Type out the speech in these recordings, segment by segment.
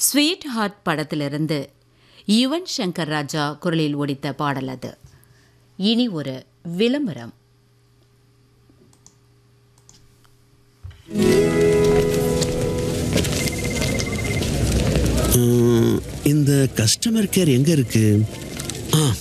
sweet heart படத்திலிருந்து யுவன் சங்கர் ராஜா குரலில் ஒடித்த பாடல் அது இனி ஒரு விளம்பரம் உம், இந்த கஸ்டமர் கேர் எங்க இருக்கு ஆ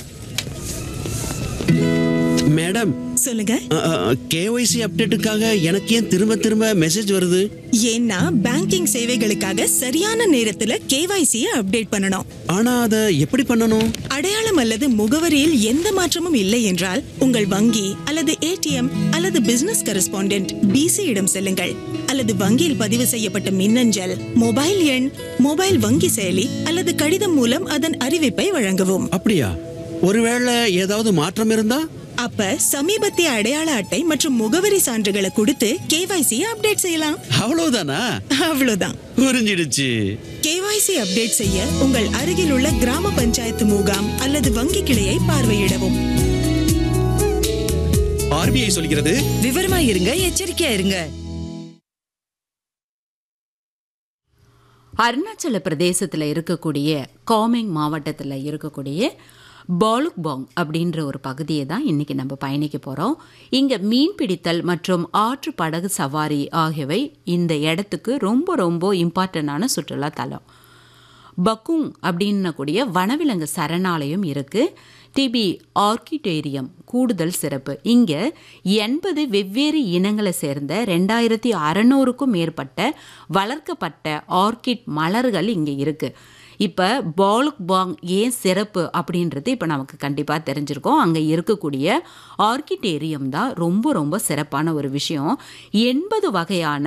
மேடம் சொல்லுங்க கேஒய்சி அப்டேட்டுக்காக எனக்கு ஏன் திரும்ப திரும்ப மெசேஜ் வருது ஏன்னா பேங்கிங் சேவைகளுக்காக சரியான நேரத்துல கேவைசிய அப்டேட் பண்ணணும் ஆனா அதை எப்படி பண்ணணும் அடையாளம் அல்லது முகவரியில் எந்த மாற்றமும் இல்லை என்றால் உங்கள் வங்கி அல்லது ஏடிஎம் அல்லது பிசினஸ் கரஸ்பாண்டென்ட் பிசி இடம் செல்லுங்கள் அல்லது வங்கியில் பதிவு செய்யப்பட்ட மின்னஞ்சல் மொபைல் எண் மொபைல் வங்கி செயலி அல்லது கடிதம் மூலம் அதன் அறிவிப்பை வழங்கவும் அப்படியா ஒருவேளை ஏதாவது மாற்றம் இருந்தா அப்ப சமீபத்திய அடையாள அட்டை மற்றும் முகவரி சான்றுகளை கொடுத்து கேவைசிய அப்டேட் செய்யலாம் அவ்வளவுதானா அவ்வளவுதான் புரிஞ்சிடுச்சு கேவைசி அப்டேட் செய்ய உங்கள் அருகில் உள்ள கிராம பஞ்சாயத்து முகாம் அல்லது வங்கி கிளையை பார்வையிடவும் ஆர்பிஐ சொல்கிறது விவரமா இருங்க எச்சரிக்கையா இருங்க அருணாச்சல பிரதேசத்தில் இருக்கக்கூடிய காமிங் மாவட்டத்தில் இருக்கக்கூடிய பாலுக்பாங் அப்படின்ற ஒரு பகுதியை தான் இன்றைக்கி நம்ம பயணிக்க போகிறோம் இங்கே மீன் பிடித்தல் மற்றும் ஆற்று படகு சவாரி ஆகியவை இந்த இடத்துக்கு ரொம்ப ரொம்ப இம்பார்ட்டண்டான சுற்றுலா தலம் பக்குங் அப்படின்னக்கூடிய வனவிலங்கு சரணாலயம் இருக்குது டிபி ஆர்கிடேரியம் கூடுதல் சிறப்பு இங்கே எண்பது வெவ்வேறு இனங்களை சேர்ந்த ரெண்டாயிரத்தி அறநூறுக்கும் மேற்பட்ட வளர்க்கப்பட்ட ஆர்கிட் மலர்கள் இங்கே இருக்குது இப்போ பாலுக் பாங் ஏன் சிறப்பு அப்படின்றது இப்போ நமக்கு கண்டிப்பாக தெரிஞ்சிருக்கோம் அங்கே இருக்கக்கூடிய ஆர்கிடேரியம் தான் ரொம்ப ரொம்ப சிறப்பான ஒரு விஷயம் எண்பது வகையான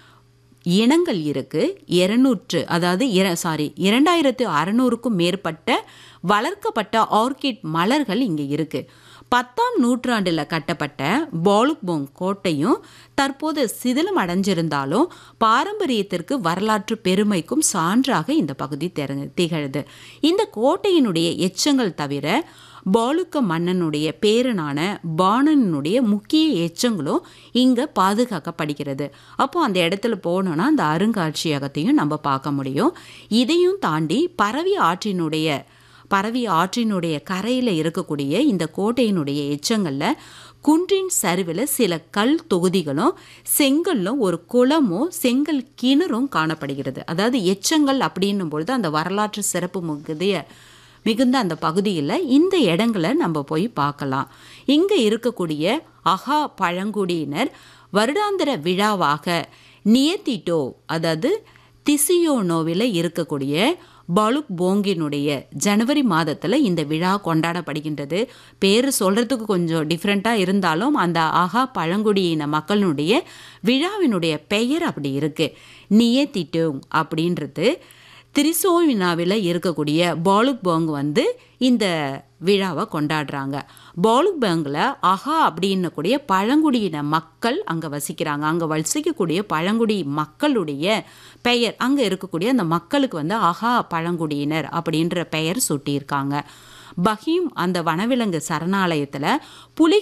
இனங்கள் இருக்கு இருநூற்று அதாவது இர சாரி இரண்டாயிரத்து அறநூறுக்கும் மேற்பட்ட வளர்க்கப்பட்ட ஆர்கிட் மலர்கள் இங்கே இருக்கு பத்தாம் நூற்றாண்டில் கட்டப்பட்ட பாலுக்போங் கோட்டையும் தற்போது சிதிலம் அடைஞ்சிருந்தாலும் பாரம்பரியத்திற்கு வரலாற்று பெருமைக்கும் சான்றாக இந்த பகுதி தெர திகழுது இந்த கோட்டையினுடைய எச்சங்கள் தவிர பாலுக்க மன்னனுடைய பேரனான பாணனுடைய முக்கிய எச்சங்களும் இங்கே பாதுகாக்கப்படுகிறது அப்போ அந்த இடத்துல போனோன்னா அந்த அருங்காட்சியகத்தையும் நம்ம பார்க்க முடியும் இதையும் தாண்டி பரவி ஆற்றினுடைய பரவி ஆற்றினுடைய கரையில் இருக்கக்கூடிய இந்த கோட்டையினுடைய எச்சங்களில் குன்றின் சரிவில் சில கல் தொகுதிகளும் செங்கல்லும் ஒரு குளமும் செங்கல் கிணறும் காணப்படுகிறது அதாவது எச்சங்கள் அப்படின்னும் பொழுது அந்த வரலாற்று சிறப்பு மிகுதிய மிகுந்த அந்த பகுதியில் இந்த இடங்களை நம்ம போய் பார்க்கலாம் இங்கே இருக்கக்கூடிய அகா பழங்குடியினர் வருடாந்திர விழாவாக நியத்திட்டோ அதாவது திசியோனோவில் இருக்கக்கூடிய பலுக் போங்கினுடைய ஜனவரி மாதத்தில் இந்த விழா கொண்டாடப்படுகின்றது பேர் சொல்கிறதுக்கு கொஞ்சம் டிஃப்ரெண்ட்டாக இருந்தாலும் அந்த ஆகா பழங்குடியின மக்களினுடைய விழாவினுடைய பெயர் அப்படி இருக்குது நியத்திட்டோங் அப்படின்றது திரிசோவினாவில் இருக்கக்கூடிய பாலுக் பாங் வந்து இந்த விழாவை கொண்டாடுறாங்க பாலுக் பாங்கில் அஹா அப்படின்னக்கூடிய பழங்குடியின மக்கள் அங்கே வசிக்கிறாங்க அங்கே வசிக்கக்கூடிய பழங்குடி மக்களுடைய பெயர் அங்கே இருக்கக்கூடிய அந்த மக்களுக்கு வந்து அஹா பழங்குடியினர் அப்படின்ற பெயர் சூட்டியிருக்காங்க பஹீம் அந்த வனவிலங்கு சரணாலயத்தில் புலி